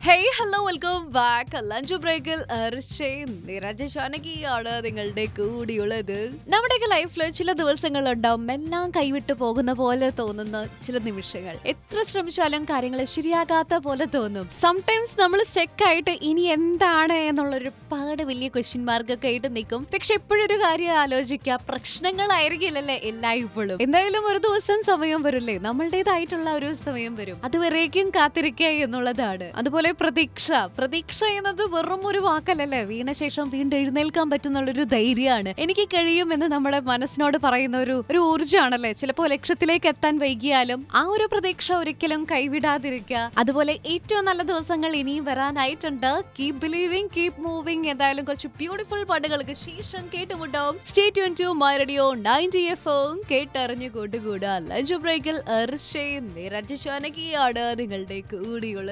hey hello welcome back lunch ബ്രേക്കിൽ നിരജ ജാനകിയാണ് നിങ്ങളുടെ കൂടിയുള്ളത് നമ്മുടെയൊക്കെ ലൈഫിൽ ചില ദിവസങ്ങളുണ്ടാവും എല്ലാം കൈവിട്ട് പോകുന്ന പോലെ തോന്നുന്ന ചില നിമിഷങ്ങൾ എത്ര ശ്രമിച്ചാലും കാര്യങ്ങൾ ശരിയാകാത്ത പോലെ തോന്നും സംടൈംസ് നമ്മൾ സ്റ്റെക്ക് ആയിട്ട് ഇനി എന്താണ് എന്നുള്ളൊരു പാട് വലിയ ക്വസ്റ്റ്യൻ മാർക്ക് ഒക്കെ ആയിട്ട് നിൽക്കും പക്ഷെ എപ്പോഴൊരു കാര്യം ആലോചിക്കുക പ്രശ്നങ്ങളായിരിക്കില്ലല്ലേ എല്ലായ്പ്പോഴും എന്തായാലും ഒരു ദിവസം സമയം വരില്ലേ നമ്മളുടേതായിട്ടുള്ള ഒരു സമയം വരും അതുവരേക്കും കാത്തിരിക്കുക എന്നുള്ളതാണ് അതുപോലെ പ്രതീക്ഷ പ്രതീക്ഷ എന്നത് വെറും ഒരു വാക്കല്ലല്ലേ വീണ ശേഷം വീണ്ടും എഴുന്നേൽക്കാൻ പറ്റുന്ന ഒരു ധൈര്യമാണ് എനിക്ക് കഴിയും എന്ന് നമ്മുടെ മനസ്സിനോട് പറയുന്ന ഒരു ഒരു ഊർജ്ജമാണല്ലേ ചിലപ്പോൾ ലക്ഷ്യത്തിലേക്ക് എത്താൻ വൈകിയാലും ആ ഒരു പ്രതീക്ഷ ഒരിക്കലും കൈവിടാതിരിക്കുക അതുപോലെ ഏറ്റവും നല്ല ദിവസങ്ങൾ ഇനിയും വരാനായിട്ടുണ്ട് കീപ് ബിലീവിംഗ് കീപ് മൂവിംഗ് എന്തായാലും കുറച്ച് ബ്യൂട്ടിഫുൾ പാട്ടുകൾക്ക് ശേഷം കേട്ടുമുണ്ടാവും stay tune to my radio ninety F കേട്ടറിഞ്ഞു കൂട്ടുകൂടാ ലഞ്ച് ബ്രേക്കിൽ നിരഞ്ജ നിങ്ങളുടെ കൂടിയുള്ള